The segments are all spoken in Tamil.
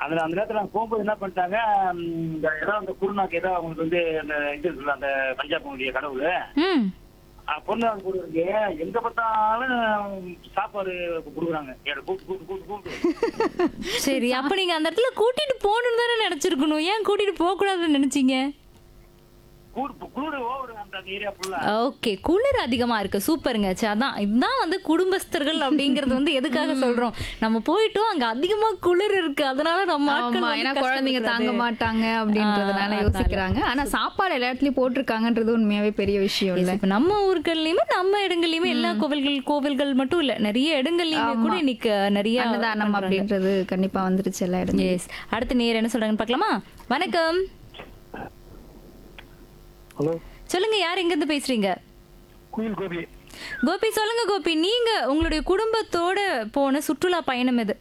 அதுல அந்த நேரத்துல நாங்க போகும்போது என்ன பண்ணிட்டாங்க ம், இந்த ஏதோ அந்த குருநாக்கு ஏதோ அவங்களுக்கு வந்து அந்த இது இருக்குல்ல அந்த பஞ்சாபனுடைய கடவுள் ம் பொண்ணு அவங்க கொடுக்குறீங்க எங்க பார்த்தாலும் சாப்பாடு கொடுக்குறாங்க ஏடா கூப்பிட்டு கூப்பிட்டு கூப்பிட்டு கூப்பிட்டு சரி அப்ப நீங்க அந்த இடத்துல கூட்டிட்டு போகணும்னு தானே நினைச்சிருக்கணும் ஏன் கூட்டிட்டு போக கூடாதுன்னு நினைச்சீங்க கூடு குளிர் ஓவர் அந்த ஏரியா ஃபுல்லா ஓகே குளிர் அதிகமா இருக்கு சூப்பருங்க சரி அதான் இதுதான் வந்து குடும்பஸ்தர்கள் அப்படிங்கறது வந்து எதுக்காக சொல்றோம் நம்ம போயிட்டோம் அங்க அதிகமா குளிர் இருக்கு அதனால நம்ம ஆட்கள் ஆமா வந்து ஏன்னா குழந்தைங்க தாங்க கஷ்டப்படக்கூடாது. மாட்டாங்க அப்படின்றதுனால ஆ, யோசிக்கிறாங்க ஆனா சாப்பாடு எல்லா இடத்துலயும் போட்டிருக்காங்கன்றது உண்மையாவே பெரிய விஷயம் இல்ல இப்ப நம்ம ஊர்கள்லயுமே நம்ம இடங்கள்லயுமே எல்லா கோவில்கள் கோவில்கள் மட்டும் இல்ல நிறைய இடங்கள்லயுமே கூட இன்னைக்கு நிறைய அன்னதானம் அப்படின்றது கண்டிப்பா வந்துருச்சு எல்லா இடத்துலயும் எஸ் அடுத்த நேர் என்ன சொல்றாங்கன்னு பார்க்கலாமா வணக்கம் ஹலோ சொல்லுங்க யார் எங்க இருந்து பேசுறீங்க குயில் கோபி கோபி சொல்லுங்க கோபி நீங்க உங்களுடைய குடும்பத்தோட போன சுற்றுலா பயணம் எது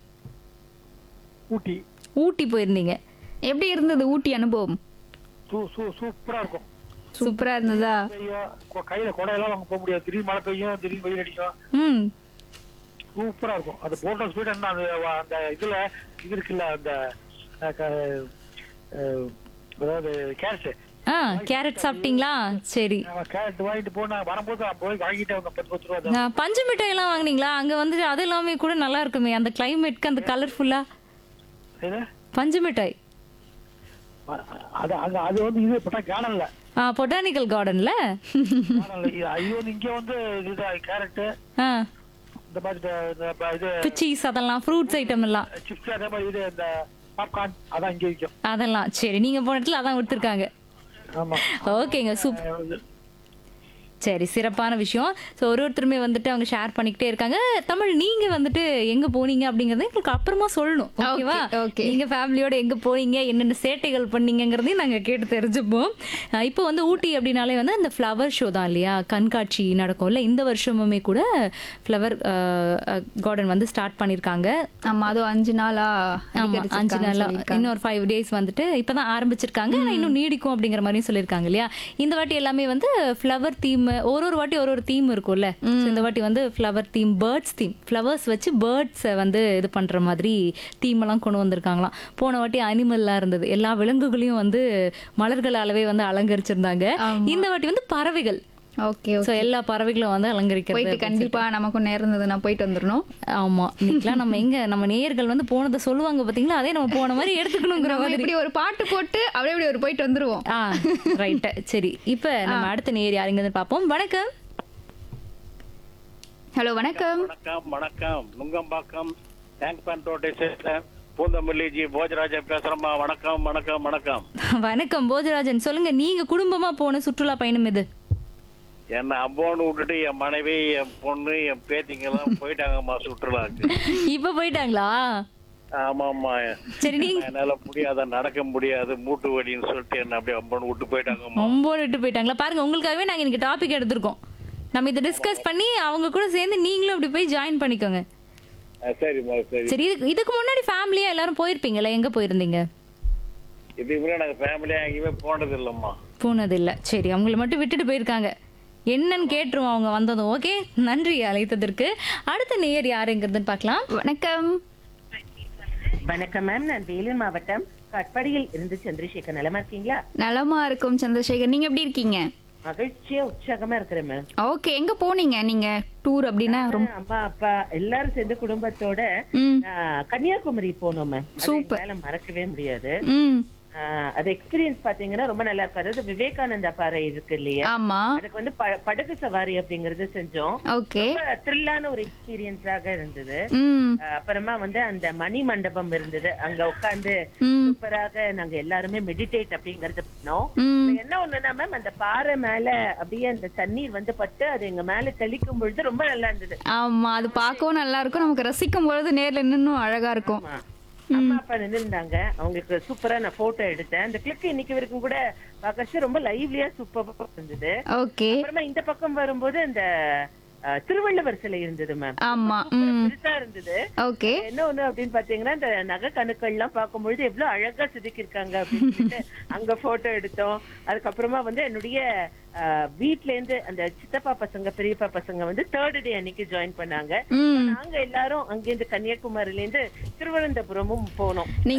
ஊட்டி ஊட்டி போயிருந்தீங்க எப்படி இருந்தது ஊட்டி அனுபவம் சூ சூ சூப்பரா இருக்கும் சூப்பரா இருந்ததா பெய்யும் கொ- கையில குடையெல்லாம் வாங்க போக முடியாது திடீர்னு மழை பெய்யும் திடீர்னு வெயில் அடிக்கும் ம் சூப்பரா இருக்கும் அந்த போட்டோ ஸ்பீட் என்ன அது வ- அந்த இதுல இது இருக்குல்ல அந்த அஹ், க- அஹ், அதாவது கேரட் ஆ கேரட் சாப்பிட்டீங்களா சரி கேரட் வாங்கிட்டு போனா வரும்போது நான் போய் வாங்கிட்டே வந்தேன் பத்து பத்து ரூபா தான். நான் பஞ்சு மிட்டாய் எல்லாம் வாங்குனீங்களா அங்க வந்து அது எல்லாமே கூட நல்லா இருக்குமே அந்த கிளைமேட்க்கு அந்த கலர்ஃபுல்லா எது? பஞ்சு மிட்டாய் அ- அது அங்க அது வந்து இது இப்ப காணல ஆ பொட்டானிக்கல் கார்டன்ல காணல இது- இது வந்து இங்க வந்து இதுதான் கேரட் ஆ இந்த மாதிரி இந்த- இந்த ப- இது சீஸ் அதெல்லாம் ஃப்ரூட்ஸ் ஐட்டம் எல்லாம் சிப்ஸ் அதே மாதிரி இது இந்த பாப்கார்ன் அதான் இங்க விற்கும் அதெல்லாம் சரி நீங்க போன இடத்துல அதான் கொடுத்துருக்காங்க ஆமா ஓகேங்க சூப்பர் அஹ் வந்து சரி சிறப்பான விஷயம் ஸோ ஒரு ஒருத்தருமே வந்துட்டு அவங்க ஷேர் பண்ணிக்கிட்டே இருக்காங்க தமிழ் நீங்க வந்துட்டு எங்க போனீங்க அப்படிங்கறத எங்களுக்கு அப்புறமா சொல்லணும் ஓகேவா okay. நீங்க ஃபேமிலியோட எங்க போனீங்க என்னென்ன சேட்டைகள் பண்ணீங்கங்கிறதையும் நாங்க கேட்டு தெரிஞ்சுப்போம் அஹ் இப்போ வந்து ஊட்டி அப்படின்னாலே வந்து அந்த ஃப்ளவர் ஷோ தான் இல்லையா கண்காட்சி நடக்கும்ல இந்த வருஷமுமே கூட ஃப்ளவர் கார்டன் வந்து ஸ்டார்ட் பண்ணியிருக்காங்க ஆமா அதுவும் அஞ்சு நாளா ஆமா அஞ்சு நாளா இன்னொரு ஃபைவ் டேஸ் வந்துட்டு இப்பதான் ஆரம்பிச்சிருக்காங்க ஆனா இன்னும் நீடிக்கும் அப்படிங்கிற மாதிரியும் சொல்லியிருக்காங்க இல்லையா இந்த வாட்டி எல்லாமே வந்து ஃப்ளவர் தீம் ஒரு ஒரு வாட்டி ஒரு ஒரு தீம் இருக்கும்ல So, இந்த வாட்டி வந்து flower theme birds theme flowers வச்சு பேர்ட்ஸை வந்து இது பண்ற மாதிரி தீம் எல்லாம் கொண்டு வந்திருக்காங்களாம் போன வாட்டி அனிமல்லாம் இருந்தது எல்லா விலங்குகளையும் வந்து மலர்களாலவே வந்து அலங்கரிச்சிருந்தாங்க இந்த வாட்டி வந்து பறவைகள் ஓகே சோ எல்லா பறவைகளும் வந்து அலங்கரிக்கிறது போயிட்டு கண்டிப்பா நமக்கும் நேரம் இருந்தது நான் போயிட்டு வந்துடணும் ஆமா இன்னைக்கெல்லாம் நம்ம எங்க நம்ம நேயர்கள் வந்து போனதை சொல்லுவாங்க பாத்தீங்களா அதே நம்ம போன மாதிரி எடுத்துக்கணுங்கிற நம்ம மாதிரி இப்படி ஒரு பாட்டு போட்டு அப்படியே இப்படி ஒரு போயிட்டு வந்துருவோம் ஆ ரைட் சரி இப்ப நம்ம அடுத்த நேயர் யாருங்கன்னு பாப்போம் வணக்கம் ஹலோ வணக்கம் வணக்கம் வணக்கம் நுங்கம்பாக்கம் டேங்க் பேண்ட் ரோட்டை சேர்ந்த பூந்தமல்லி ஜி போஜராஜா பேசுறேம்மா வணக்கம் வணக்கம் வணக்கம் வணக்கம் போஜராஜன் சொல்லுங்க நீங்க குடும்பமா போன சுற்றுலா பயணம் எது என்ன அம்போன்னு விட்டுட்டு என் மனைவி என் பொண்ணு என் பேத்திங்க எல்லாம் போயிட்டாங்கம்மா சுற்றுலாக்கு இப்ப போயிட்டாங்களா ஆமாம்மா சரி நீங்க என்னால முடியாத நடக்க முடியாது மூட்டு வலின்னு சொல்லிட்டு என்ன அப்படியே அம்போன்னு விட்டு போயிட்டாங்கம்மா ரொம்ப விட்டு போயிட்டாங்களா பாருங்க உங்களுக்காகவே நாங்க இன்னைக்கு டாபிக் எடுத்திருக்கோம் நம்ம இதை டிஸ்கஸ் பண்ணி அவங்க கூட சேர்ந்து நீங்களும் அப்படி போய் ஜாயின் பண்ணிக்கோங்க ஆ, சரிம்மா சரி சரி இதுக்கு இதுக்கு முன்னாடி ஃபேமிலியா எல்லாரும் போயிருப்பீங்களா எங்க போயிருந்தீங்க இதுக்கு முன்னாடி நாங்க ஃபேமிலியா எங்கேயுமே போனது இல்லம்மா போனது இல்ல சரி அவங்கள மட்டும் விட்டுட்டு போயிருக்காங்க என்னன்னு கேட்டுருவோம் அவங்க வந்ததும் ஓகே நன்றி அழைத்ததற்கு அடுத்த நேயர் யாருங்கிறதுன்னு பார்க்கலாம் வணக்கம் வணக்கம் மேம் நான் வேலூர் மாவட்டம் கட்பாடியில் இருந்து சந்திரசேகர் நலமா இருக்கீங்களா நலமா இருக்கும் சந்திரசேகர் நீங்க எப்படி இருக்கீங்க மகிழ்ச்சியா உற்சாகமா இருக்கிறேன் மேம் ஓகே எங்க போனீங்க நீங்க டூர் அப்படின்னா ரொம்ப அம்மா அப்பா எல்லாரும் சேர்ந்து குடும்பத்தோட ம் ஆ, கன்னியாகுமரி போனோம் மேம் Super. என்னால மறக்கவே முடியாது ம் ஆ, அது எக்ஸ்பீரியன்ஸ் பாத்தீங்கன்னா ரொம்ப நல்லா இருக்கு அதாவது விவேகானந்தா பாறை இருக்கு இல்லையா ஆமா அதுக்கு வந்து ப- படகு சவாரி அப்படிங்கறது செஞ்சோம் ஓகே த்ரில்லான ஒரு எக்ஸ்பீரியன்ஸாக இருந்தது ம் ஆ, அப்புறமா வந்து அந்த மணி மண்டபம் இருந்தது அங்க உட்கார்ந்து ம் சூப்பராக நாங்க எல்லாருமே மெடிடேட் அப்படிங்கறது பண்ணோம் ம் என்ன ஒண்ணுன்னா மேம் அந்த பாறை மேல அப்படியே அந்த தண்ணீர் வந்து பட்டு அது எங்க மேல தெளிக்கும் பொழுது ரொம்ப நல்லா இருந்தது ஆமா அது பார்க்கவும் நல்லா இருக்கும் நமக்கு ரசிக்கும் பொழுது நேர்ல இன்னும் அழகா இருக்கும் ஆமா. அம்மா அப்பா நின்னுருந்தாங்க அவங்களுக்கு சூப்பரா நான் போட்டோ எடுத்தேன் அந்த கிளிக் இன்னைக்கு வரைக்கும் கூட பார்க்கறது ரொம்ப லைவ்லியா சூப்பரா இருந்தது ஓகே அப்புறமா இந்த பக்கம் வரும்போது அந்த அஹ், திருவள்ளுவர் சிலை இருந்தது மேம் ஆமா சூப்பரா ம் பெருசா இருந்தது ஓகே என்ன ஒண்ணு அப்படின்னு பாத்தீங்கன்னா இந்த நகை கணுக்கள் எல்லாம் பார்க்கும்பொழுது எவ்வளவு அழகா செதுக்கி இருக்காங்க அப்படின்னு சொல்லிட்டு அங்க போட்டோ எடுத்தோம் அதுக்கப்புறமா வந்து என்னுடைய அஹ், வீட்ல இருந்து அந்த சித்தப்பா பசங்க பெரியப்பா பசங்க வந்து தேர்ட் டே அன்னைக்கு ஜாயின் பண்ணாங்க ம் நாங்க எல்லாரும் அங்கிருந்து கன்னியாகுமரியில இருந்து திருவனந்தபுரமும் போனோம் நீங்க